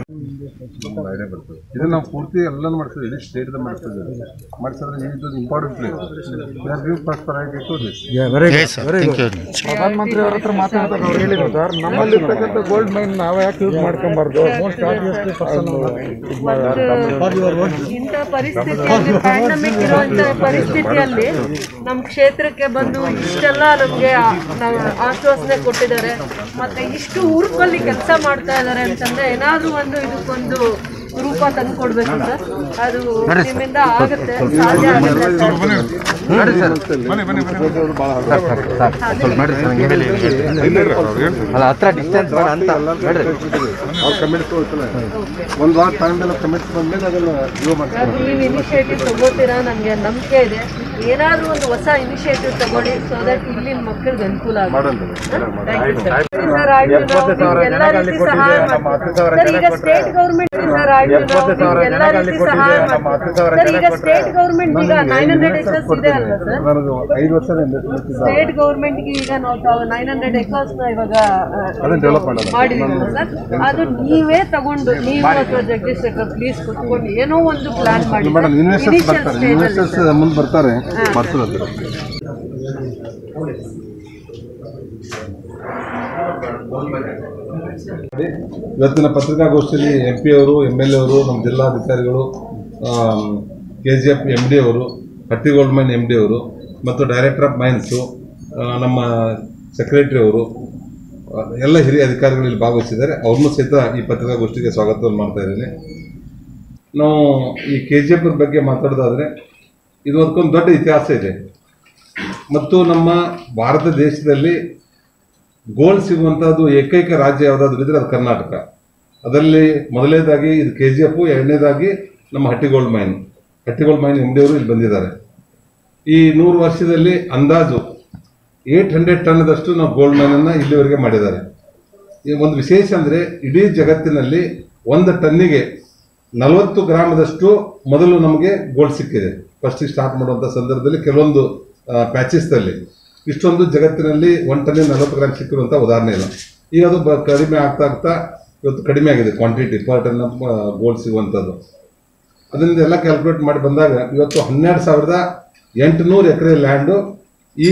ಒಂದು ಐಡಿಯಾ ಬರ್ತದೆ ಇದು ನಾವು ಪೂರ್ತಿ ಎಲ್ಲನೂ ಮಾಡ್ತೀವಿ ಇಡೀ ಸ್ಟೇಟ್ ಮಾಡ್ತೀವಿ ಮಾಡಿಸಿದ್ರೆ ಇದು important place first priority to this ಪ್ರಧಾನಮಂತ್ರಿ ಅವ್ರ ಹತ್ರ ಮಾತಾಡ್ತಾರೆ ಅವ್ರು ಹೇಳಿದ್ರು ಸರ್ ನಮ್ಮಲ್ಲಿ ಇರ್ತಕ್ಕಂಥ ಗೋಲ್ಡ್ ಮೈನ್ ನಾವೇ ಯಾಕೆ ಯೂಸ್ ಮಾಡ್ಕೊಂಬಾರ್ದು ಮೋಸ್ಟ್ ಆಬ್ವಿಯಸ್ಲಿ ಇಂಥ ಪರಿಸ್ಥಿತಿಯಲ್ಲಿ ಪ್ಯಾಂಡಮಿಕ್ ಇರುವಂತ ಪರಿಸ್ಥಿತಿಯಲ್ಲಿ ನಮ್ಮ ಕ್ಷೇತ್ರಕ್ಕೆ ಬಂದು ಇಷ್ಟೆಲ್ಲ ನಮಗೆ ಆಶ್ವಾಸನೆ ಕೊಟ್ಟಿದ್ದಾರೆ ಮತ್ತೆ ಇಷ್ಟು ಹುರುಪಲ್ಲಿ ಕೆಲಸ ಮಾಡ್ತಾ ಇದ್ದಾರೆ ಅಂತಂದ್ರೆ ಏನಾದ್ರೂ ಒಂದು ಇದಕ್ಕೊಂದು ರೂಪ ತಂದು ಕೊಡ್ಬೇಕು ಸರ್ ಅದು ನಿಮ್ಮಿಂದ ಆಗುತ್ತೆ ಸಾಧ್ಯ ಆಗುತ್ತೆ ಸರ್. ಅಲ್ಲ ಹತ್ರ ಡಿಸ್ಟೆನ್ಸ್ ಬೇಡ ಅಂತ ಅವ್ರು ಕಮಿಟ್ಸ್ ಒಂದು ವಾರ ಟೈಮ್ದೆಲ್ಲ ಕಮಿಟ್ಸ್ ಬಂದ್ಮೇಲೆ ಅದನ್ನು ಇವು ಮಾಡ್ತಾರೆ ಅದು ನೀವು ಇನಿಷಿಯೇಟಿವ್ ತಗೋತೀರಾ ನನಗೆ ನಂಬಿಕೆ ಇದೆ ಏನಾದ್ರೂ ಒಂದು ಹೊಸ ಇನಿಷಿಯೇಟಿವ್ ತಗೊಳ್ಳಿ ಸೊ ದಟ್ ಇಲ್ಲಿನ ಮಕ್ಕಳಿಗೆ ಅನುಕೂಲ ಆಗುತ್ತೆ Thank you, sir. ಸರ್, ಆಯ್ತು, ನಾವು ನಿಮ್ಗೆ ಎಲ್ಲ ರೀತಿ ಸಹಾಯ ಮಾಡ್ತೀವಿ. ಸರ್, ಈಗ ಸ್ಟೇಟ್ ಗೌರ್ಮೆಂಟ್ ಸರ್ ಆಯ್ತು, ನಾವು ನಿಮ್ಗೆ ಎಲ್ಲ ರೀತಿ ಸಹಾಯ ಮಾಡ್ತೀವಿ. ಸರ್, ಈಗ ಸ್ಟೇಟ್ ಗೌರ್ಮೆಂಟ್ ಈಗ ನೈನ್ ಹಂಡ್ರೆಡ್ ಎಕರ್ಸ್ ಇದೆ ಅಲ್ವಾ ಸರ್ ನನಗೆ ಐದು ವರ್ಷದ ಇನ್ವೆಸ್ಟ್ಮೆಂಟ್ ಇದೆ ಸ್ಟೇಟ್ ಗೌರ್ಮೆಂಟ್ಗೆ ಈಗ ನಾವು ನೈನ್ ಹಂಡ್ರೆಡ್ ಎಕರ್ಸ್ ನ ಇವಾಗ ಅದನ್ನ ಡೆವಲಪ್ ಮಾಡೋದು ಮಾಡಿದೀವಿ ಸರ್ ಅದು ನೀವೇ ತಗೊಂಡು ನೀವು ಅಥವಾ ಜಗದೀಶ್ ಶೆಟ್ಟರ್ ಪ್ಲೀಸ್ ಕುತ್ಕೊಂಡು ಏನೋ ಒಂದು ಪ್ಲಾನ್ ಮಾಡಿ ಮೇಡಮ್ ಇನ್ವೆಸ್ಟರ್ಸ್ Initial ಬರ್ತಾರೆ stage ಅಲ್ಲಿ. ಇನ್ವೆಸ್ಟರ್ಸ್ ಮುಂದೆ ಬರ್ತಾರೆ ಮಾಡ್ಸೋದು ಇವತ್ತಿನ ಪತ್ರಿಕಾಗೋಷ್ಠಿಯಲ್ಲಿ ಎಂ ಪಿ ಅವರು ಎಮ್ ಎಲ್ ಎ ಅವರು ನಮ್ಮ ಜಿಲ್ಲಾಧಿಕಾರಿಗಳು K G F M D ಅವರು Hatti gold mine M D ಅವರು ಮತ್ತು ಡೈರೆಕ್ಟರ್ ಆಫ್ ಮೈನ್ಸು ನಮ್ಮ ಸೆಕ್ರೆಟರಿ ಅವರು ಆ, ಎಲ್ಲ ಹಿರಿಯ ಅಧಿಕಾರಿಗಳು ಇಲ್ಲಿ ಭಾಗವಹಿಸಿದ್ದಾರೆ ಅವ್ರನ್ನೂ ಸಹಿತ ಈ ಪತ್ರಿಕಾಗೋಷ್ಠಿಗೆ ಸ್ವಾಗತವನ್ನು ಮಾಡ್ತಾ ಇದ್ದೀನಿ ನಾವು ಈ ಕೆ ಜಿ ಎಫ್ ಬಗ್ಗೆ ಮಾತಾಡೋದಾದರೆ ಇದು ಅದಕ್ಕೊಂದು ದೊಡ್ಡ ಇತಿಹಾಸ ಇದೆ ಮತ್ತು ನಮ್ಮ ಭಾರತ ದೇಶದಲ್ಲಿ ಗೋಲ್ಡ್ ಸಿಗುವಂಥದ್ದು ಏಕೈಕ ರಾಜ್ಯ ಯಾವುದಾದ್ರೂ ಇದ್ರೆ ಅದು ಕರ್ನಾಟಕ ಅದರಲ್ಲಿ ಮೊದಲನೇದಾಗಿ ಇದು ಕೆ ಜಿ ಎಫ್ ಎರಡನೇದಾಗಿ ನಮ್ಮ Hatti gold mine Hatti gold mine M D ಅವರು ಇಲ್ಲಿ ಬಂದಿದ್ದಾರೆ ಈ ನೂರು ವರ್ಷದಲ್ಲಿ ಅಂದಾಜು ಏಟ್ ಹಂಡ್ರೆಡ್ ಟನ್ನದಷ್ಟು ನಾವು ಗೋಲ್ಡ್ ಮೈನನ್ನು ಇಲ್ಲಿವರೆಗೆ ಮಾಡಿದ್ದಾರೆ ಈ ಒಂದು ವಿಶೇಷ ಅಂದರೆ ಇಡೀ ಜಗತ್ತಿನಲ್ಲಿ ಒಂದು ಟನ್ನಿಗೆ ನಲವತ್ತು ಗ್ರಾಮದಷ್ಟು ಮೊದಲು ನಮಗೆ ಗೋಲ್ಡ್ ಸಿಕ್ಕಿದೆ ಫಸ್ಟಿಗೆ ಸ್ಟಾರ್ಟ್ ಮಾಡುವಂಥ ಸಂದರ್ಭದಲ್ಲಿ ಕೆಲವೊಂದು ಪ್ಯಾಚಸ್ದಲ್ಲಿ ಇಷ್ಟೊಂದು ಜಗತ್ತಿನಲ್ಲಿ ಒನ್ ಟನ್ನಿಗೆ ನಲವತ್ತು ಗ್ರಾಮ್ ಸಿಕ್ಕಿರುವಂಥ ಉದಾಹರಣೆ ಇಲ್ಲ ಈಗ ಅದು ಬ ಕಡಿಮೆ ಆಗ್ತಾ ಆಗ್ತಾ ಇವತ್ತು ಕಡಿಮೆ ಆಗಿದೆ ಕ್ವಾಂಟಿಟಿ ಪರ್ ಟನ್ ಗೋಲ್ಡ್ ಸಿಗುವಂಥದ್ದು ಅದರಿಂದ ಎಲ್ಲ ಕ್ಯಾಲ್ಕುಲೇಟ್ ಮಾಡಿ ಬಂದಾಗ ಇವತ್ತು ಹನ್ನೆರಡು ಸಾವಿರದ ಎಂಟುನೂರು ಎಕರೆ ಲ್ಯಾಂಡು ಈ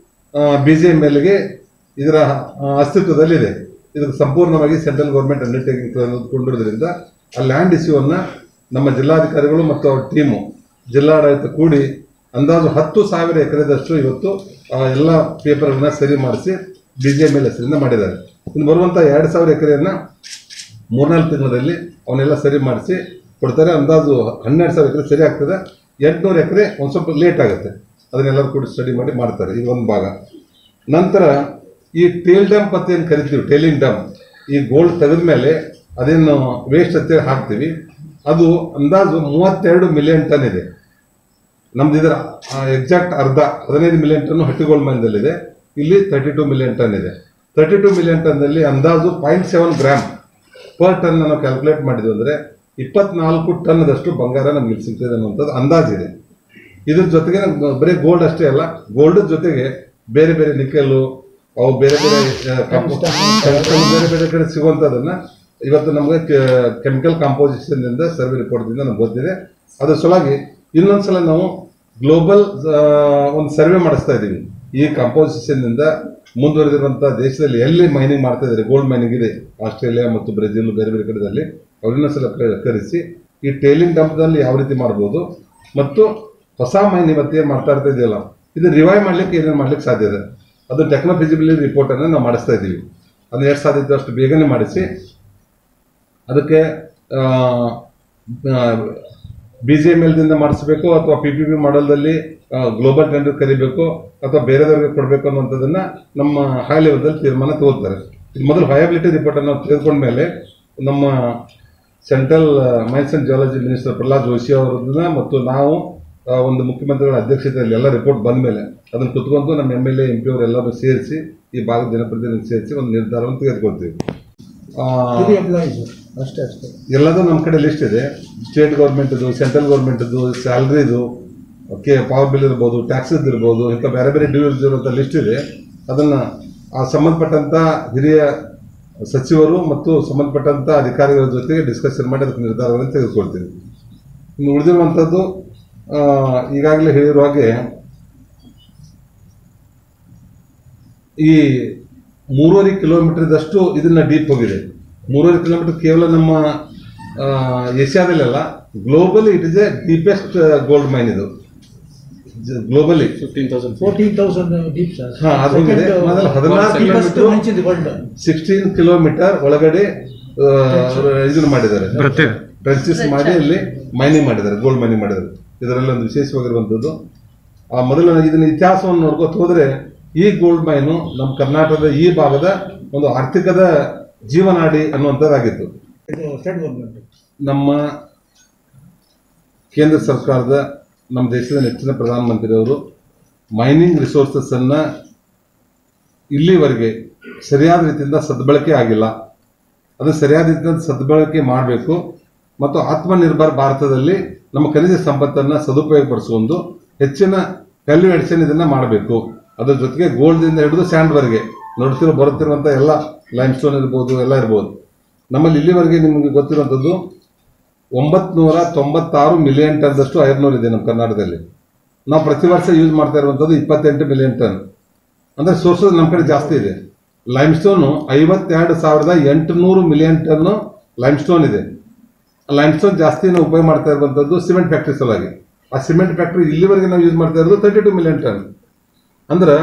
ಬಿ ಜೆ ಎಮ್ ಎಲ್ಗೆ ಇದರ ಆ, ಅಸ್ತಿತ್ವದಲ್ಲಿದೆ ಇದಕ್ಕೆ ಸಂಪೂರ್ಣವಾಗಿ ಸೆಂಟ್ರಲ್ ಗೌರ್ಮೆಂಟ್ ಅಂಡರ್ಟೇಕಿಂಗ್ ತೆಗೆದುಕೊಂಡಿರೋದ್ರಿಂದ ಆ ಲ್ಯಾಂಡ್ ಇಶ್ಯೂವನ್ನು ನಮ್ಮ ಜಿಲ್ಲಾಧಿಕಾರಿಗಳು ಮತ್ತು ಅವ್ರ ಟೀಮು ಜಿಲ್ಲಾಡಳಿತ ಕೂಡಿ ಅಂದಾಜು ಹತ್ತು ಸಾವಿರ ಎಕರೆದಷ್ಟು ಇವತ್ತು ಆ, ಎಲ್ಲ ಪೇಪರ್ಗಳನ್ನ ಸರಿ ಮಾಡಿಸಿ ಬಿ ಜೆ ಎಮ್ ಎಲ್ ಹೆಸರಿಂದ ಮಾಡಿದ್ದಾರೆ ಇನ್ನು ಬರುವಂಥ ಎರಡು ಸಾವಿರ ಎಕರೆಯನ್ನು ಮೂರ್ನಾಲ್ಕು ತಿಂಗಳಲ್ಲಿ ಅವನ್ನೆಲ್ಲ ಸರಿ ಮಾಡಿಸಿ ಕೊಡ್ತಾರೆ ಅಂದಾಜು ಹನ್ನೆರಡು ಸಾವಿರ ಎಕರೆ ಸರಿ ಆಗ್ತದೆ ಎಂಟುನೂರು ಎಕರೆ ಒಂದು ಸ್ವಲ್ಪ ಲೇಟ್ ಆಗುತ್ತೆ ಅದನ್ನೆಲ್ಲರೂ ಕೂಡ ಸ್ಟಡಿ ಮಾಡಿ ಮಾಡ್ತಾರೆ ಇದು ಒಂದು ಭಾಗ ನಂತರ ಈ ಟೇಲ್ ಡಂಪ್ ಅಂತ ಏನು ಕರಿತೀವಿ ಟೇಲಿಂಗ್ ಡಂಪ್ ಈ ಗೋಲ್ಡ್ ತೆಗೆದ ಮೇಲೆ ಅದೇನು ವೇಸ್ಟ್ ಅಂತೇಳಿ ಹಾಕ್ತೀವಿ ಅದು ಅಂದಾಜು ಮೂವತ್ತೆರಡು ಮಿಲಿಯನ್ ಟನ್ ಇದೆ ನಮ್ದು ಇದರ ಎಕ್ಸಾಕ್ಟ್ ಅರ್ಧ ಹದಿನೈದು ಮಿಲಿಯನ್ ಟನ್ ಹಟ್ಟಿ ಗೋಲ್ಡ್ ಮೈನ್ದಲ್ಲಿದೆ ಇಲ್ಲಿ ತರ್ಟಿ ಟು ಮಿಲಿಯನ್ ಟನ್ ಇದೆ ತರ್ಟಿ ಟು ಮಿಲಿಯನ್ ಟನ್ನಲ್ಲಿ ಅಂದಾಜು point seven gram per ton ನಾವು ಕ್ಯಾಲ್ಕುಲೇಟ್ ಮಾಡಿದ್ವಿ ಅಂದರೆ ಇಪ್ಪತ್ನಾಲ್ಕು ಟನ್ನದಷ್ಟು ಬಂಗಾರ ನಮ್ಗೆ ಇಲ್ಲಿ ಸಿಗ್ತದೆ ಅನ್ನುವಂಥದ್ದು ಅಂದಾಜಿದೆ ಇದ್ರ ಜೊತೆಗೆ ನಮ್ಗೆ ಬರೀ ಗೋಲ್ಡ್ ಅಷ್ಟೇ ಅಲ್ಲ ಗೋಲ್ಡ್ ಜೊತೆಗೆ ಬೇರೆ ಬೇರೆ ನಿಕೆಲ್ಲು ಅವು ಬೇರೆ ಬೇರೆ ಆ, ಕಂಪೋ- chemical ಬೇರೆ ಬೇರೆ ಕಡೆ ಸಿಗುವಂಥದ್ದನ್ನ ಇವತ್ತು ನಮಗೆ ಕೆಮಿಕಲ್ ಕಾಂಪೋಸಿಷನ್ ಇಂದ ಸರ್ವೆ ರಿಪೋರ್ಟ್ದಿಂದ ನಮ್ಗೆ ಗೊತ್ತಿದೆ ಅದ್ರ ಸಲುವಾಗಿ ಇನ್ನೊಂದ್ಸಲ ನಾವು ಗ್ಲೋಬಲ್ ಒಂದು ಸರ್ವೆ ಮಾಡಿಸ್ತಾ ಇದ್ದೀವಿ ಈ ಕಾಂಪೋಸಿಷನ್ ಇಂದ ಮುಂದುವರೆದಿರುವಂತಹ ದೇಶದಲ್ಲಿ ಎಲ್ಲಿ ಮೈನಿಂಗ್ ಮಾಡ್ತಾ ಇದ್ದಾರೆ ಗೋಲ್ಡ್ ಮೈನಿಂಗ್ ಇದೆ ಆಸ್ಟ್ರೇಲಿಯಾ ಮತ್ತು ಬ್ರೆಜಿಲ್ ಬೇರೆ ಬೇರೆ ಕಡೆದಲ್ಲಿ ಅವ್ರನ್ನ ಸಲ ಕ- ಕರೆಸಿ ಈ ಟೇಲಿಂಗ್ ಡಂಪ್ನಲ್ಲಿ ಯಾವ ರೀತಿ ಮಾಡ್ಬೋದು ಮತ್ತು ಹೊಸ ಮೈನ್ ಇವತ್ತೇನು ಮಾಡ್ತಾ ಇರ್ತಾ ಇದೆಯಲ್ಲ ಇದು ರಿವೈವ್ ಮಾಡ್ಲಿಕ್ಕೆ ಏನೇನು ಮಾಡ್ಲಿಕ್ಕೆ ಸಾಧ್ಯ ಇದೆ ಅದು ಟೆಕ್ನೋ ಫಿಸಿಬಿಲಿಟಿ ರಿಪೋರ್ಟನ್ನು ನಾವು ಮಾಡಿಸ್ತಾ ಇದ್ದೀವಿ ಅದನ್ನ ಎಷ್ಟು ಸಾಧ್ಯ ಇದ್ದೋ ಅಷ್ಟು ಬೇಗನೆ ಮಾಡಿಸಿ ಅದಕ್ಕೆ ಬಿ ಜಿ ಎಮ್ ಎಲ್ದಿಂದ ಮಾಡಿಸ್ಬೇಕು ಅಥವಾ ಪಿ ಪಿ ಪಿ ಮಾಡಲ್ದಲ್ಲಿ ಗ್ಲೋಬಲ್ ಟೆಂಡರ್ ಕರಿಬೇಕು ಅಥವಾ ಬೇರೆದವ್ರಿಗೆ ಕೊಡಬೇಕು ಅನ್ನೋಂಥದ್ದನ್ನ ನಮ್ಮ ಹೈ ಲೆವೆಲ್ದಲ್ಲಿ ತೀರ್ಮಾನ ತಗೋತಾರೆ ಇದು ಮೊದಲು ವಯಬಿಲಿಟಿ ರಿಪೋರ್ಟನ್ನು ನಾವು ತೆಗೆದುಕೊಂಡ್ಮೇಲೆ ನಮ್ಮ central mines and geology minister Prahlad Joshi ಅವರನ್ನ ಮತ್ತು ನಾವು ಆ, ಒಂದು ಮುಖ್ಯಮಂತ್ರಿಗಳ ಅಧ್ಯಕ್ಷತೆಯಲ್ಲಿ ಎಲ್ಲ ರಿಪೋರ್ಟ್ ಬಂದ ಮೇಲೆ ಅದನ್ನು ಕುತ್ಕೊಂಡು ನಮ್ಮ M L A M P ಅವರೆಲ್ಲರೂ ಸೇರಿಸಿ ಈ ಭಾಗದ ಜನಪ್ರತಿನಿಧಿ ಸೇರಿಸಿ ಒಂದು ನಿರ್ಧಾರವನ್ನು ತೆಗೆದುಕೊಳ್ತೀವಿ ಆ, ಅಷ್ಟೇ ಅಷ್ಟೇ ಎಲ್ಲದೂ ನಮ್ಮ ಕಡೆ ಲಿಸ್ಟ್ ಇದೆ ಸ್ಟೇಟ್ ಗೌರ್ಮೆಂಟ್ದು ಸೆಂಟ್ರಲ್ ಗೌರ್ಮೆಂಟ್ದು ಸ್ಯಾಲ್ರಿದು ಓಕೆ ಪವರ್ ಬಿಲ್ ಇರ್ಬೋದು ಟ್ಯಾಕ್ಸಸ್ ಇರ್ಬೋದು ಇಂಥ ಬೇರೆ ಬೇರೆ ಡ್ಯೂಸ್ ಇರುವಂಥ ಲಿಸ್ಟ್ ಇದೆ ಅದನ್ನು ಆ ಸಂಬಂಧಪಟ್ಟಂಥ ಹಿರಿಯ ಸಚಿವರು ಮತ್ತು ಸಂಬಂಧಪಟ್ಟಂತ ಅಧಿಕಾರಿಗಳ ಜೊತೆಗೆ ಡಿಸ್ಕಷನ್ ಮಾಡಿ ಅದಕ್ಕೆ ನಿರ್ಧಾರಗಳನ್ನು ತೆಗೆದುಕೊಳ್ತೀನಿ ಇನ್ನು ಉಳಿದಿರುವಂಥದ್ದು ಆ, ಈಗಾಗಲೇ ಹೇಳಿರುವ ಹಾಗೆ ಈ ಮೂರುವರೆ ಕಿಲೋಮೀಟರ್ದಷ್ಟು ಇದನ್ನ ಡೀಪ್ ಹೋಗಿದೆ ಮೂರುವರೆ ಕಿಲೋಮೀಟರ್ ಕೇವಲ ನಮ್ಮ ಆ, ಏಷ್ಯಾದಲ್ಲೆಲ್ಲ globally it is a deepest gold mine ಇದು globally fourteen thousand deep sir ಹಾ, ಅದು ಹೋಗಿದೆ. ಮೊದಲು ಹದಿನಾರು ಕಿಲೋಮೀಟರ್ ಹಂಚಿದ ವರ್ಲ್ಡ್ ಸಿಕ್ಸ್ಟೀನ್ ಕಿಲೋಮೀಟರ್ ಒಳಗಡೆ ಆ, ಅವ್ರು ಇದನ್ನ ಮಾಡಿದ್ದಾರೆ ಟ್ರೆಂಚಸ್ ಮಾಡಿ ಅಲ್ಲಿ ಮೈನಿಂಗ್ ಮಾಡಿದ್ದಾರೆ ಗೋಲ್ಡ್ ಮೈನಿಂಗ್ ಮಾಡಿದ್ದಾರೆ ಇದರಲ್ಲಿ ಒಂದು ವಿಶೇಷವಾಗಿರುವಂಥದ್ದು ಆ ಮೊದಲ ಇದನ್ನ ಇತಿಹಾಸವನ್ನು ನೋಡ್ಕೊತ ಹೋದ್ರೆ ಈ ಗೋಲ್ಡ್ ಮೈನು ನಮ್ಮ ಕರ್ನಾಟಕದ ಈ ಭಾಗದ ಒಂದು ಆರ್ಥಿಕದ ಜೀವನಾಡಿ ಅನ್ನುವಂಥದ್ದಾಗಿತ್ತು ಇದು ಸ್ಟೇಟ್ ಗೌರ್ಮೆಂಟ್ ನಮ್ಮ ಕೇಂದ್ರ ಸರ್ಕಾರದ ನಮ್ಮ ದೇಶದ ನೆಚ್ಚಿನ ಪ್ರಧಾನಮಂತ್ರಿಯವರು ಮೈನಿಂಗ್ ರಿಸೋರ್ಸಸ್ ಅನ್ನ ಇಲ್ಲಿವರೆಗೆ ಸರಿಯಾದ ರೀತಿಯಿಂದ ಸದ್ಬಳಕೆ ಆಗಿಲ್ಲ ಅದು ಸರಿಯಾದ ರೀತಿಯಿಂದ ಸದ್ಬಳಕೆ ಮಾಡಬೇಕು ಮತ್ತು ಆತ್ಮನಿರ್ಭರ ಭಾರತದಲ್ಲಿ ನಮ್ಮ ಖನಿಜ ಸಂಪತ್ತನ್ನು ಸದುಪಯೋಗಪಡಿಸುವುದು ಹೆಚ್ಚಿನ ವ್ಯಾಲ್ಯೂ ಎಡಿಷನ್ ಇದನ್ನ ಮಾಡಬೇಕು ಅದ್ರ ಜೊತೆಗೆ ಗೋಲ್ಡ್ದಿಂದ ಹಿಡಿದು ಸ್ಯಾಂಡ್ವರೆಗೆ ನೋಡ್ತಿರೋ ಬರುತ್ತಿರುವಂಥ ಎಲ್ಲ ಲೈಮ್ ಸ್ಟೋನ್ ಇರ್ಬೋದು ಎಲ್ಲ ಇರ್ಬೋದು ನಮ್ಮಲ್ಲಿ ಇಲ್ಲಿವರೆಗೆ ನಿಮಗೆ ಗೊತ್ತಿರುವಂಥದ್ದು ಒಂಬತ್ನೂರ ತೊಂಬತ್ತಾರು ಮಿಲಿಯನ್ ಟನ್ದಷ್ಟು ಐರನ್ ಓರ್ ಇದೆ ನಮ್ಮ ಕರ್ನಾಟಕದಲ್ಲಿ ನಾವು ಪ್ರತಿ ವರ್ಷ ಯೂಸ್ ಮಾಡ್ತಾ ಇರುವಂಥದ್ದು ಇಪ್ಪತ್ತೆಂಟು ಮಿಲಿಯನ್ ಟನ್ ಅಂದ್ರೆ ಸೋರ್ಸಸ್ ನಮ್ಮ ಕಡೆ ಜಾಸ್ತಿ ಇದೆ ಲೈಮ್ ಸ್ಟೋನು ಐವತ್ತೆರಡು ಸಾವಿರದ ಎಂಟುನೂರು ಮಿಲಿಯನ್ ಟನ್ ಲೈಮ್ ಸ್ಟೋನ್ ಇದೆ ಲೈಮ್ ಸ್ಟೋನ್ ಜಾಸ್ತಿ ನಾವು ಉಪಯೋಗ ಮಾಡ್ತಾ ಇರುವಂಥದ್ದು ಸಿಮೆಂಟ್ ಫ್ಯಾಕ್ಟ್ರಿ ಸಲುವಾಗಿ ಆ ಸಿಮೆಂಟ್ ಫ್ಯಾಕ್ಟ್ರಿ ಇಲ್ಲಿವರೆಗೆ ನಾವು ಯೂಸ್ ಮಾಡ್ತಾ ಇರೋದು ತರ್ಟಿ ಟು ಮಿಲಿಯನ್ ಟನ್ ಅಂದ್ರೆ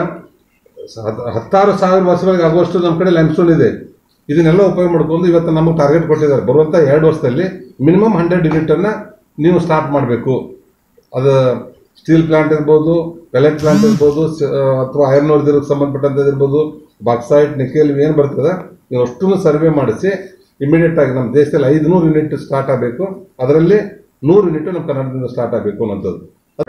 ಸ- ಹತ್ತಾರು ಸಾವಿರ ವರ್ಷಗಳಿಗೆ ಆಗುವಷ್ಟು ನಮ್ಮ ಕಡೆ ಲೈಮ್ ಸ್ಟೋನ್ ಇದೆ ಇದನ್ನೆಲ್ಲ ಉಪಯೋಗ ಮಾಡ್ಕೊಂಡು ಇವತ್ತು ನಮಗೆ ಟಾರ್ಗೆಟ್ ಕೊಟ್ಟಿದ್ದಾರೆ ಬರುವಂತ ಎರಡು ವರ್ಷದಲ್ಲಿ ಮಿನಿಮಮ್ ಹಂಡ್ರೆಡ್ ಯೂನಿಟ್ ಅನ್ನ ನೀವು ಸ್ಟಾರ್ಟ್ ಮಾಡಬೇಕು ಅದು ಸ್ಟೀಲ್ ಪ್ಲಾಂಟ್ ಇರ್ಬೋದು ಪೆಲೆಟ್ ಪ್ಲಾಂಟ್ ಇರ್ಬೋದು ಸ- ಅಥವಾ ಐರನ್ ಓರ್ದಿರೋಕ್ಕೆ ಸಂಬಂಧಪಟ್ಟಂಥದ್ದು ಇರ್ಬೋದು ಬಾಕ್ಸೈಟ್ ನಿಕೆಲ್ ಏನು ಬರ್ತದೆ ನೀವು ಅಷ್ಟನ್ನು ಸರ್ವೆ ಮಾಡಿಸಿ ಇಮಿಡಿಯೇಟ್ ಆಗಿ ನಮ್ಮ ದೇಶದಲ್ಲಿ ಐದುನೂರು ಯೂನಿಟ್ ಸ್ಟಾರ್ಟ್ ಆಗಬೇಕು ಅದರಲ್ಲಿ ನೂರು ಯೂನಿಟ್ ನಮ್ಮ ಕರ್ನಾಟಕದಿಂದ ಸ್ಟಾರ್ಟ್ ಆಗಬೇಕು ಅನ್ನೋಂಥದ್ದು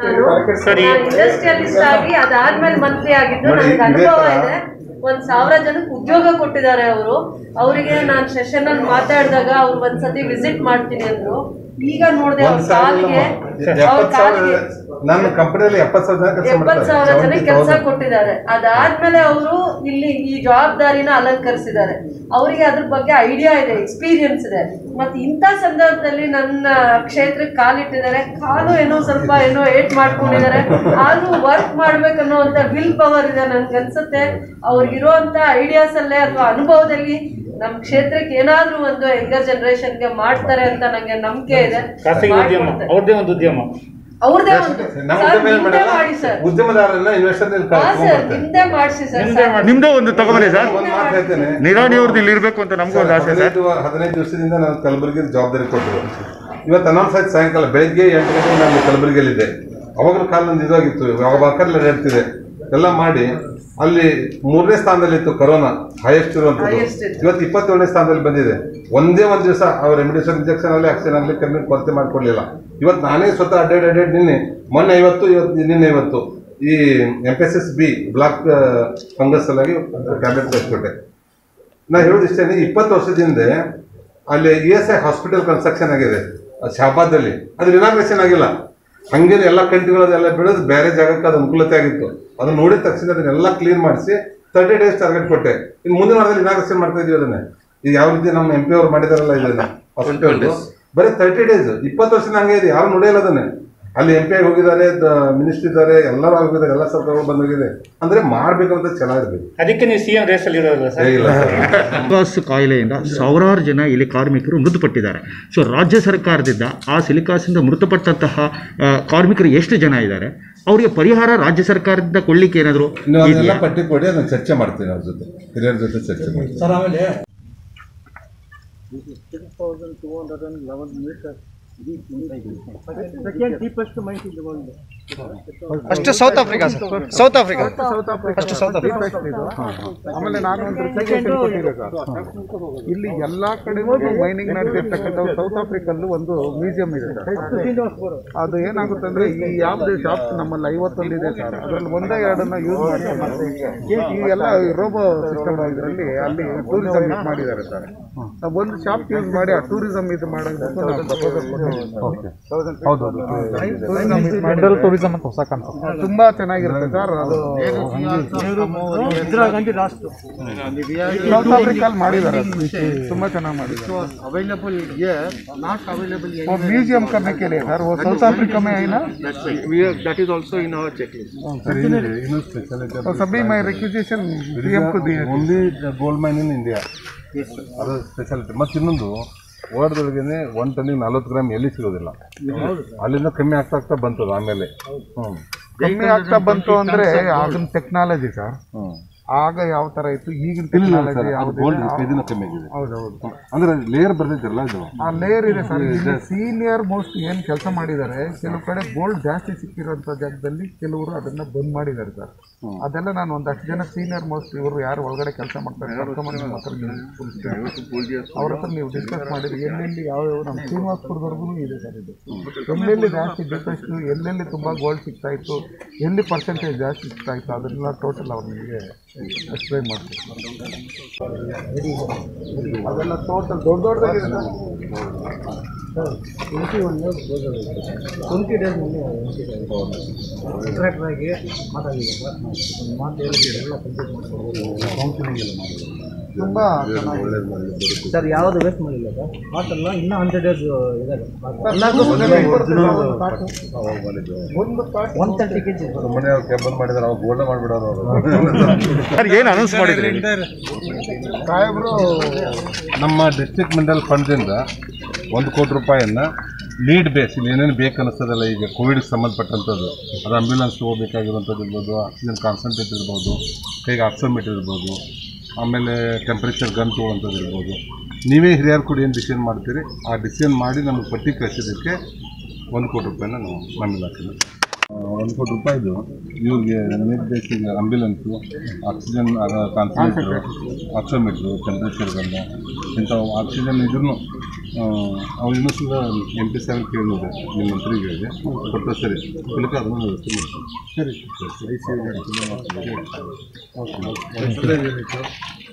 ಇಂಡಸ್ಟ್ರಿಯಲಿಸ್ಟ್ ಆಗಿ ಅದಾದ್ಮೇಲೆ ಮಂತ್ರಿ ಆಗಿದ್ದು ನೋಡಿ, ನನಗೆ ಇದೇ ಅನುಭವ ತರ- ಇದೆ ಒಂದ್ ಸಾವಿರ ಜನಕ್ಕೆ ಉದ್ಯೋಗ ಕೊಟ್ಟಿದ್ದಾರೆ ಅವರು ಅವರಿಗೆ ನಾನು ಸೆಷನ್ ಅಲ್ಲಿ ಮಾತಾಡಿದಾಗ ಅವ್ರು ಒಂದ್ಸತಿ ವಿಸಿಟ್ ಮಾಡ್ತೀನಿ ಅಂದ್ರು ಈಗ ನೋಡಿದೆ ಅವ್ರ ಒಂದ್ ಸಾವಿರ ಕಾಲಿಗೆ ಅವ್ರ ಎಪ್ಪತ್ತು ಕಾಲಿಗೆ ಸಾವಿರ ನನ್ನ ಕಂಪನಿಯಲ್ಲಿ ಎಪ್ಪತ್ತು ಸಾವಿರ ಜನ ಕೆಲಸ ಎಪ್ಪತ್ ಸಾವಿರ ಜನ ಮಾಡ್ತಾರೆ ಕೆಲಸ ಕೊಟ್ಟಿದ್ದಾರೆ ಅದಾದ್ಮೇಲೆ ಅವರು ಇಲ್ಲಿ ಈ ಜವಾಬ್ದಾರಿನ ಅಲಂಕರಿಸಿದ್ದಾರೆ ಅವರಿಗೆ ಅದ್ರ ಬಗ್ಗೆ ಐಡಿಯಾ ಇದೆ ಎಕ್ಸ್ಪೀರಿಯನ್ಸ್ ಇದೆ ಮತ್ತೆ ಇಂಥ ಸಂದರ್ಭದಲ್ಲಿ ನನ್ನ ಕ್ಷೇತ್ರಕ್ಕೆ ಕಾಲಿಟ್ಟಿದ್ದಾರೆ ಕಾಲು ಏನೋ ಸ್ವಲ್ಪ ಏನೋ ಏಟ್ ಮಾಡ್ಕೊಂಡಿದ್ದಾರೆ ಆದ್ರೂ ವರ್ಕ್ ಮಾಡ್ಬೇಕನ್ನೋಂತ ವಿಲ್ ಪವರ್ ಇದೆ ನನ್ಗೆ ಅನ್ಸುತ್ತೆ ಅವ್ರಿಗಿರುವಂತ ಐಡಿಯಾಸ್ ಅಲ್ಲೇ ಅಥವಾ ಅನುಭವದಲ್ಲಿ ನಮ್ ಕ್ಷೇತ್ರಕ್ಕೆ ಏನಾದ್ರೂ ಒಂದು ಯಂಗರ್ ಜನರೇಷನ್ಗೆ ಮಾಡ್ತಾರೆ ಅಂತ ನಂಗೆ ನಂಬಿಕೆ ಇದೆ ಖಾಸಗಿ ಉದ್ಯಮ ಮಾಡ್ಕೊಡ್ತಾರೆ. ಅವ್ರದ್ದೇ ಒಂದು ಉದ್ಯಮ ಅವ್ರದ್ದೇ ಒಂದು ನಮ್ಮ ಸರ್, ಉದ್ಯಮ ಏನ್ ನಿಮ್ದೇ ಮಾಡಲ್ಲ? ಮಾಡಿ ಸರ್ ಉದ್ಯಮದಾರರನ್ನ ಇನ್ವೆಸ್ಟರ್ ಹಾ ಸರ್ ನಿಮ್ದೇ ಮಾಡಿಸಿ ಸರ್ ಸಾಕು. ನಿಮ್ದು ಒಂದು ತಗೊಂಬನ್ನಿ ಸರ್ ಒಂದು ಮಾತು ಹೇಳ್ತೇನೆ ನಿರಾಣಿ ಅವ್ರದ್ದು ಇಲ್ಲಿ ಇರ್ಬೇಕು ಅಂತ ನಮಗೂ ಒಂದು ಆಸೆ ಸರ್ ಹದಿನೈದು ಹದಿನೈದು ದಿವಸದಿಂದ ನಾನು ಕಲಬುರಗಿ ಜವಾಬ್ದಾರಿ ಕೊಟ್ಟರು ಇವತ್ತು ಅನೌನ್ಸ್ ಆಯ್ತು ಸಾಯಂಕಾಲ ಬೆಳಗ್ಗೆ ಎಂಟು ಗಂಟೆಗೆ ನಾನು ಕಲಬುರಗಿಯಲ್ಲಿದ್ದೆ ಅವಾಗಲೂ ಕಾಲ ನಂದು ಇದಾಗಿತ್ತು ಅವಾಗ ಬಾಕರ್ಲೆ ಹೇಳ್ತಿದೆ ಎಲ್ಲ ಮಾಡಿ ಅಲ್ಲಿ ಮೂರನೇ ಸ್ಥಾನದಲ್ಲಿ ಇತ್ತು ಕೊರೋನಾ ಹೈಯೆಸ್ಟ್ ಇರುವಂತದ್ದು Highest ಇತ್ತು. ಇವತ್ತು ಇಪ್ಪತ್ತೇಳನೇ ಸ್ಥಾನದಲ್ಲಿ ಬಂದಿದೆ ಒಂದೇ ಒಂದು ದಿವಸ ಅವ್ರ ರೆಮಿಡೇಷನ್ ಇಂಜೆಕ್ಷನ್ ಅಲ್ಲಿ ಆಕ್ಸಿಜನ್ ಅಲ್ಲಿ ಕಮ್ಮಿ ಕೊರತೆ ಮಾಡ್ಕೊಡ್ಲಿಲ್ಲ ಇವತ್ತು ನಾನೇ ಸ್ವತಃ ಅಡ್ಡಾಡ್ ಅಡ್ಡಾಡ್ ನಿನ್ನೆ ಮೊನ್ನೆ ಐವತ್ತು ಇವತ್ತು ನಿನ್ನೆ ಐವತ್ತು ಈ M S S B black fungus ಸಲುವಾಗಿ ಟ್ಯಾಬ್ಲೆಟ್ ಕಳಿಸ್ಕೊಟ್ಟೆ ನಾ ಹೇಳೋದು ಇಷ್ಟೇ ಇಪ್ಪತ್ತು ವರ್ಷದಿಂದ ಅಲ್ಲಿ E S I hospital construction ಆಗಿದೆ ಅದು ಶಾಬಾದಲ್ಲಿ ಅದು ರಿನಾಗ್ರೇಷನ್ ಆಗಿಲ್ಲ ಹಂಗೇನೆ ಎಲ್ಲ ಕಂಟಿಗಳದೆಲ್ಲ ಬೆಳೆದು ಬೇರೆ ಜಾಗಕ್ಕೆ ಅದು ಅನುಕೂಲತೆ ಆಗಿತ್ತು ಅದನ್ನ ನೋಡಿದ ತಕ್ಷಣ ಅದನ್ನೆಲ್ಲ ಕ್ಲೀನ್ ಮಾಡಿಸಿ ತರ್ಟಿ ಡೇಸ್ ಟಾರ್ಗೆಟ್ ಕೊಟ್ಟೆ ಇನ್ನು ಮುಂದಿನ ವಾರದಲ್ಲಿ ಇನಾಗ್ರೇಷನ್ ಮಾಡ್ತಾ ಇದೀವಿ ಅದನ್ನ ಈಗ ಯಾವ ರೀತಿ ನಮ್ಮ ಎಂ ಪಿ ಅವ್ರು ಮಾಡಿದಾರಲ್ಲ ಇದನ್ನ ಹಾಸ್ಪಿಟಲ್ ಬರೀ ತರ್ಟಿ ಡೇಸ್ ಇಪ್ಪತ್ತು ವರ್ಷದ ಹಂಗೆ ಇದೆ ಯಾರು ನೋಡಿಲ್ಲ ಅದನ್ನ ಅಲ್ಲಿ ಎಂ ಪಿ ಆಗಿ ಹೋಗಿದ್ದಾರೆ ಮಿನಿಸ್ಟರ್ ಇದ್ದಾರೆ ಎಲ್ಲರೂ ಹೋಗಿದ್ದಾರೆ ಎಲ್ಲ ಸರ್ಕಾರಗಳು ಬಂದೋಗಿದೆ ಅಂದ್ರೆ ಮಾಡ್ಬೇಕಂತ ಚೆನ್ನಾಗಿರ್ಬೇಕು ಅದಕ್ಕೆ ನೀವು ಸಿಎಂ ರೇಸ್ ಅಲ್ಲಿ ಇರೋದಲ್ಲ ಸರ್ ಇಲ್ಲ ಸರ್ ಸಿಲಿಕಾಸ್ ಕಾಯಿಲೆಯಿಂದ ಸಾವಿರಾರು ಜನ ಇಲ್ಲಿ ಕಾರ್ಮಿಕರು ಮೃತಪಟ್ಟಿದ್ದಾರೆ ಸೊ ರಾಜ್ಯ ಸರ್ಕಾರದಿಂದ ಆ ಸಿಲಿಕಾಸಿಂದ ಮೃತಪಟ್ಟಂತಹ ಆ, ಕಾರ್ಮಿಕರು ಎಷ್ಟು ಜನ ಇದ್ದಾರೆ ಅವರಿಗೆ ಪರಿಹಾರ ರಾಜ್ಯ ಸರ್ಕಾರದಿಂದ ಕೊಡ್ಲಿಕ್ಕೆ ಏನಾದರೂ ನೀವು ಅದನ್ನೆಲ್ಲ ಪಟ್ಟಿ ಕೊಡಿ ಅದನ್ನ ಚರ್ಚೆ ಮಾಡ್ತೀನಿ ಅವ್ರ ಜೊತೆ ಹಿರಿಯರ ಜೊತೆ ಚರ್ಚೆ ಮಾಡ್ತೀನಿ ಸರ್ ಆಮೇಲೆ ಅಷ್ಟು South Africa sir South Africa ಅಷ್ಟು ಸೌತ್ ಆಫ್ರಿಕಾ ಆಮೇಲೆ ನಾನು ಒಂದು ರಿಸರ್ವೇಶನ್ ಕೊಟ್ಟಿದ್ದೆ ಸರ್ ಇಲ್ಲಿ ಎಲ್ಲಾ ಕಡೆಗೂ ಮೈನಿಂಗ್ ನಡೆದಿರ್ತಕ್ಕಂಥ ಸೌತ್ ಆಫ್ರಿಕಲ್ಲೂ ಒಂದು ಮ್ಯೂಸಿಯಂ ಇದೆ ಸರ್ ಅದು ಏನಾಗುತ್ತೆ ಅಂದ್ರೆ ಈ ಯಾವ್ದು ಶಾಪ್ ನಮ್ಮಲ್ಲಿ ಐವತ್ತೊಂದು ಇದೆ ಸರ್ ಅದರಲ್ಲಿ ಒಂದೇ ಎರಡನ್ನ ಯೂಸ್ ಮಾಡಿ ಮತ್ತೆ ಈ ಎಲ್ಲ ರೋಬೋ ಸಿಸ್ಟಮ್ ಇದರಲ್ಲಿ ಅಲ್ಲಿ ಟೂರಿಸಂ ಯೂಸ್ ಮಾಡಿದ್ದಾರೆ ಸರ್ ನಾವು ಒಂದು ಶಾಪ್ ಯೂಸ್ ಮಾಡಿ ಆ ಟೂರಿಸಂ ಇದು ಮಾಡೋದಕ್ಕೂ ನಾವು ಪ್ರಪೋಸಲ್ ಕೊಟ್ಟಿದ್ದೀವಿ ಮೆಂಡಲ್ ಟೂರಿಸಂ ಅಂತ ಹೊಸ ಕಾನ್ಸೆಪ್ಟ್ ತುಂಬಾ ಚೆನ್ನಾಗಿರುತ್ತೆ ಸರ್ ಅದು ಸೌತ್ ಆಫ್ರಿಕಲ್ ಮಾಡಿದ್ದಾರೆ ಅದು. ತುಂಬಾ ಚೆನ್ನಾಗಿ ಮಾಡಿದ್ದಾರೆ अवेलेबल ये नॉट अवेलेबल वो म्यूजियम करने के लिए सर वो साउथ अफ्रीका में है ना that is also in our checklist ಇನ್ನೂ ಸ್ಪೆಷಾಲಿಟಿ तो सभी मैं रिक्विजिशन पीएम को दिए only gold mine in India ಅದು ಸ್ಪೆಷಾಲಿಟಿ ಮತ್ತು ಇನ್ನೊಂದು ವರ್ಲ್ಡ್ದೊಳಗೇನೆ ಒನ್ ಟನ್ನಿಗೆ ನಲ್ವತ್ತು ಗ್ರಾಮ್ ಎಲ್ಲಿ ಸಿಗೋದಿಲ್ಲ ಅಲ್ಲಿಂದ ಕಮ್ಮಿ ಆಗ್ತಾ ಆಗ್ತಾ ಬಂತದು ಆಮೇಲೆ ಹ್ಞೂ ಕಮ್ಮಿ ಆಗ್ತಾ ಬಂತು ಅಂದ್ರೆ ಆಗಿನ ಟೆಕ್ನಾಲಜಿ ಸರ್ ಹ್ಞೂ ಆಗ ಯಾವ ತರ ಇತ್ತು ಈಗಿನ ಇಲ್ಲ ಸರ್ ಟೆಕ್ನಾಲಜಿ ಅದು ಯಾವ್ದು ಗೋಲ್ಡ್ ಕೆಜಿನ ಕಮ್ಮಿ ಆಗಿದೆ ಹೌದೌದು ಅಂದ್ರೆ ಲೇಯರ್ ಬರ್ದೈತಿರಲ್ಲ ಇದು ಆ ಲೇಯರ್ ಇದೆ ಸರ್ ಸೀನಿಯರ್ ಮೋಸ್ಟ್ ಏನ್ ಕೆಲಸ ಮಾಡಿದ್ದಾರೆ ಕೆಲವು ಕಡೆ ಗೋಲ್ಡ್ ಜಾಸ್ತಿ ಸಿಕ್ಕಿರೋಂಥ ಜಾಗದಲ್ಲಿ ಕೆಲವರು ಅದನ್ನ ಬಂದ್ ಮಾಡಿದ್ದಾರೆ ಸರ್ ಅದೆಲ್ಲ ನಾನು ಒಂದಷ್ಟು ಜನ ಸೀನಿಯರ್ ಮೋಸ್ಟ್ ಇವರು ಯಾರು ಒಳಗಡೆ ಕೆಲಸ ಮಾಡ್ತಾರೆ ಕರ್ಕೊಂಬಂದು ನಿಮ್ಮ ಹತ್ರ ನೀವು ಅವ್ರ ಹತ್ರ ನೀವು ಡಿಸ್ಕಸ್ ಮಾಡಿರಿ ಎಲ್ಲೆಲ್ಲಿ ಯಾವ ಯಾವ ನಮ್ಮ ಶ್ರೀನಿವಾಸ್ಪುರದವರೆಗೂ ಇದೆ ಸರ್ ಇದು ಎಲ್ಲೆಲ್ಲಿ ಜಾಸ್ತಿ ಡೆಪೆಸ್ಟ್ ಎಲ್ಲೆಲ್ಲಿ ತುಂಬಾ ಗೋಲ್ಡ್ ಸಿಗ್ತಾ ಇತ್ತು ಎಲ್ಲಿ ಪರ್ಸೆಂಟೇಜ್ ಜಾಸ್ತಿ ಸಿಗ್ತಾ ಇತ್ತು ಅದನ್ನೆಲ್ಲ ಟೋಟಲ್ ಅವ್ರು ನಿಮಗೆ ಎಕ್ಸ್ಪ್ಲೈನ್ ಮಾಡ್ತೀವಿ ಅದೆಲ್ಲ ಟೋಟಲ್ ದೊಡ್ಡ ದೊಡ್ಡದಾಗಿದೆ ಸರ್ ಟ್ವೆಂಟಿ ಡೇಸ್ ಮುಂದೆ ಕಾಂಟ್ರಾಕ್ಟರ್ ಆಗಿ ಮಾತಾಡಿದೆ ಸರ್ ಒಂದು ಮಾತು ಹೇಳಿದ್ರೆ ಎಲ್ಲ ಕಂಪ್ಲೀಟ್ ಮಾಡ್ಕೊಡ್ಬೋದು ಕೌನ್ಸಿಲಿಂಗ್ ಎಲ್ಲ ಮಾಡಿದ್ರು ತುಂಬಾ ಚೆನ್ನಾಗಿದೆ ಸರ್ ಯಾವುದು ವೇಸ್ಟ್ ಮಾಡಿಲ್ಲ ಸರ್ ಮಾತಲ್ಲ ಇನ್ನೂ ಹಂಡ್ರೆಡ್ ಡೇಸ್ ಇದ್ದಾರೆ ಒನ್ ತರ್ಟಿ ಕೆ ಜಿ ಸುಮ್ಮನೆ ಅವ್ರು ಕೆಬ್ಬನ್ ಮಾಡಿದಾರೆ ಅವ್ರು ಗೋಲ್ಡ್ ಮಾಡಿಬಿಡೋರು ಅವರು ಏನು ಅನೌನ್ಸ್ ಮಾಡಿದ್ರಿ ಸಾಹೇಬ್ರು ನಮ್ಮ ಡಿಸ್ಟ್ರಿಕ್ಟ್ ಮೆಂಟಲ್ ಫಂಡ್ದಿಂದ ಒಂದು ಕೋಟಿ ರೂಪಾಯಿಯನ್ನ ನೀಡ್ ಬೇಸ್ ಇಲ್ಲಿ ಏನೇನು ಬೇಕು ಅನ್ನಿಸ್ತದಲ್ಲ ಈಗ ಕೋವಿಡ್ಗೆ ಸಂಬಂಧಪಟ್ಟಂಥದ್ದು ಅದು ಆಂಬ್ಯುಲೆನ್ಸ್ ಹೋಗಬೇಕಾಗಿರುವಂಥದ್ದು ಇರ್ಬೋದು ಆಕ್ಸಿಜನ್ ಕಾನ್ಸಂಟ್ರೇಟ್ ಇರ್ಬೋದು ಕೈಗೆ ಆಕ್ಸೋಮೀಟರ್ ಇರ್ಬೋದು ಆಮೇಲೆ ಟೆಂಪ್ರೇಚರ್ ಗನ್ ತೊಗೊಳ್ಳೋಂಥದ್ದು ಇರ್ಬೋದು ನೀವೇ ಹಿರಿಯರು ಕೂಡ ಏನು ಡಿಸಿಷನ್ ಮಾಡ್ತೀರಿ ಆ ಡಿಸಿಷನ್ ಮಾಡಿ ನಮಗೆ ಪಟ್ಟಿ ಕಳಿಸಿದ್ದಕ್ಕೆ ಒಂದು ಕೋಟಿ ರೂಪಾಯಿನ ನಾವು ನಮ್ಮ ಇಲಾಖೆಯಲ್ಲಿ ಒಂದು ಕೋಟಿ ರೂಪಾಯಿದು ಇವ್ರಿಗೆ ನೀಡ್ ಬೇಸಿಗೆ ambulance oxygen concentrator oximeter temperature ಗನ್ನ ಇಂಥವು ಆಕ್ಸಿಜನ್ ಇದನ್ನು ಅವ್ರು ಇನ್ನೂ ಸುದ ಎಂ ಪಿ ಸೆವೆನ್ ಕೇಳಿದೆ ನಿಮ್ಮ ಮಂತ್ರಿಗೆ ಹೇಳಿದೆ ಕೊಟ್ಟರೆ ಸರಿ ಇದಕ್ಕೆ ಅದನ್ನು ವ್ಯವಸ್ಥೆ ಮಾಡ್ತೀನಿ ಸರಿ ಸರಿ